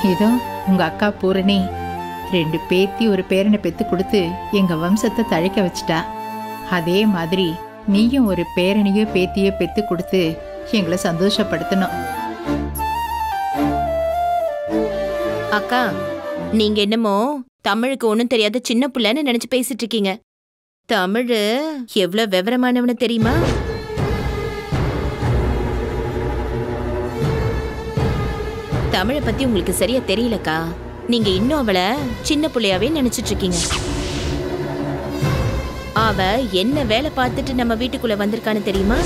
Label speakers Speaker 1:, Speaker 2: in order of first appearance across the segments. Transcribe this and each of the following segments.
Speaker 1: இதோ உங்க அக்கா பூரணி ரெண்டு பேத்தி ஒரு பேரனை பெத்து கொடுத்து எங்க வம்சத்தை தழைக்க வச்சிட்டா அதே மாதிரி நீயும் ஒரு பேரனையோ பேத்தியோ பெத்து கொடுத்து எங்களை சந்தோஷப்படுத்தணும்
Speaker 2: அக்கா நீங்க என்னமோ தமிழுக்கு ஒண்ணும் தெரியாத சின்ன புள்ளன்னு நினைச்சு பேசிட்டு இருக்கீங்க தமிழு எவ்வளவு விவரமானவனு தெரியுமா தமிழை பத்தி உங்களுக்கு சரியா தெரியலக்கா நீங்க இன்னும் அவளை சின்ன புள்ளையாவே நினைச்சிட்டு இருக்கீங்க அவ என்ன வேலை பார்த்துட்டு நம்ம வீட்டுக்குள்ள வந்திருக்கான்னு தெரியுமா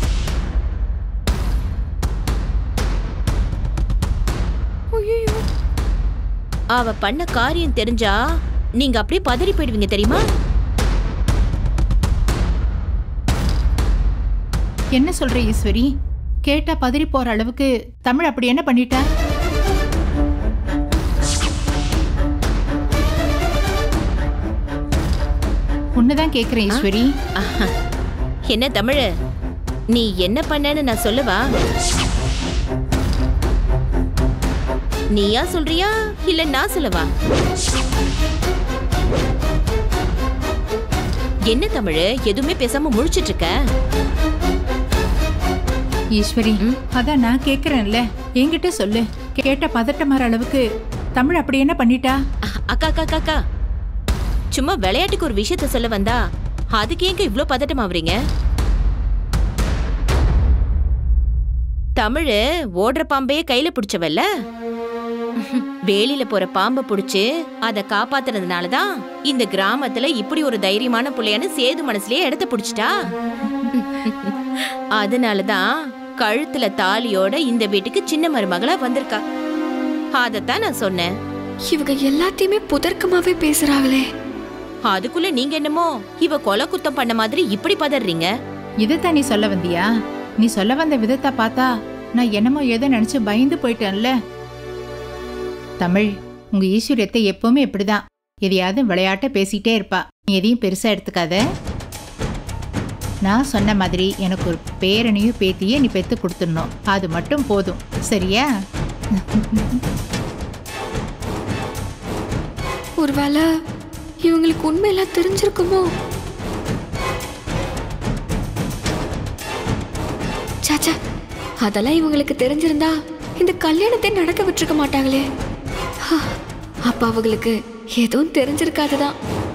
Speaker 2: அவ பண்ண காரியம் தெரிஞ்சா நீங்க அப்படியே பதறி போயிடுவீங்க தெரியுமா
Speaker 1: என்ன சொல்ற ஈஸ்வரி கேட்டா பதறி போற அளவுக்கு தமிழ் அப்படி என்ன பண்ணிட்டா உன்னதான் கேக்குறேன் ஈஸ்வரி
Speaker 2: ஆஹா. என்ன தமிழு நீ என்ன பண்ணேன்னு நான் சொல்லவா நீயா சொல்றியா இல்ல நான் சொல்லவா என்ன தமிழு எதுவுமே பேசாம முழிச்சிட்டு இருக்க
Speaker 1: ஈஸ்வரி
Speaker 2: ம்?
Speaker 1: அதான் நான் கேக்குறேன்ல என்கிட்ட சொல்லு கேட்ட பதட்டமாற அளவுக்கு தமிழ் அப்படி என்ன பண்ணிட்டா
Speaker 2: அஹ், அக்கா அக்கா அக்கா, அக்கா சும்மா விளையாட்டுக்கு ஒரு விஷயத்த சொல்ல வந்தா அதுக்கு ஏங்க இவ்ளோ பதட்டம் ஆவறீங்க தமிழு ஓடுற பாம்பையே கையில பிடிச்சவல்ல வேலியில போற பாம்பை பிடிச்சு அத காப்பாத்துறதுனால தான் இந்த கிராமத்துல இப்படி ஒரு தைரியமான புள்ளையான்னு சேது மனசுலயே இடத்த பிடிச்சிட்டா அதனால தான் கழுத்துல தாலியோட இந்த வீட்டுக்கு சின்ன மருமகளா வந்திருக்கா அதத்தான் நான் சொன்னேன்
Speaker 3: இவங்க எல்லாத்தையுமே புதர்க்கமாவே பேசுறாங்களே
Speaker 2: அதுக்குள்ள நீங்க என்னமோ இவ கொலை குத்தம் பண்ண மாதிரி இப்படி பதறீங்க
Speaker 1: இதைத்தான் நீ சொல்ல வந்தியா நீ சொல்ல வந்த விதத்தை பார்த்தா நான் என்னமோ ஏதோ நினைச்சு பயந்து போயிட்டேன்ல தமிழ் உங்க ஈஸ்வரியத்தை எப்பவுமே இப்படிதான் எதையாவது விளையாட்ட பேசிட்டே இருப்பா நீ எதையும் பெருசா எடுத்துக்காத நான் சொன்ன மாதிரி எனக்கு ஒரு பேரனையும் பேத்தியே நீ பெத்து கொடுத்துடணும் அது மட்டும் போதும் சரியா
Speaker 3: ஒருவேளை இவங்களுக்கு உண்மையெல்லாம் தெரிஞ்சிருக்குமோ சாச்சா அதெல்லாம் இவங்களுக்கு தெரிஞ்சிருந்தா இந்த கல்யாணத்தை நடக்க விட்டுருக்க மாட்டாங்களே ஹா, அப்ப அவங்களுக்கு எதுவும் தெரிஞ்சிருக்காதுதான்